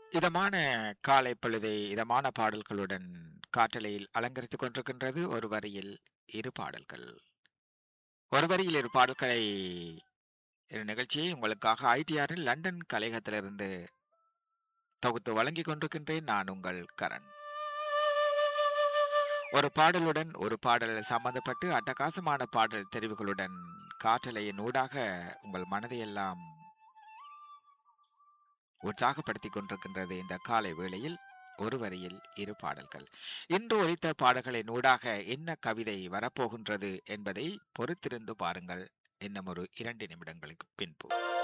இதமான காலை பொழுதை இதமான பாடல்களுடன் காற்றலையில் அலங்கரித்துக் கொண்டிருக்கின்றது ஒரு வரியில் இரு பாடல்கள் ஒரு வரியில் இரு பாடல்களை இரு நிகழ்ச்சியை உங்களுக்காக ஐடிஆரில் லண்டன் கலையகத்திலிருந்து தொகுத்து வழங்கிக் கொண்டிருக்கின்றேன் நான் உங்கள் கரண் ஒரு பாடலுடன் ஒரு பாடல் சம்பந்தப்பட்டு அட்டகாசமான பாடல் தெரிவுகளுடன் காற்றலையின் ஊடாக உங்கள் மனதையெல்லாம் உற்சாகப்படுத்திக் கொண்டிருக்கின்றது இந்த காலை வேளையில் ஒரு வரியில் இரு பாடல்கள் இன்று ஒலித்த பாடல்களின் ஊடாக என்ன கவிதை வரப்போகின்றது என்பதை பொறுத்திருந்து பாருங்கள் இன்னும் ஒரு இரண்டு நிமிடங்களுக்கு பின்பு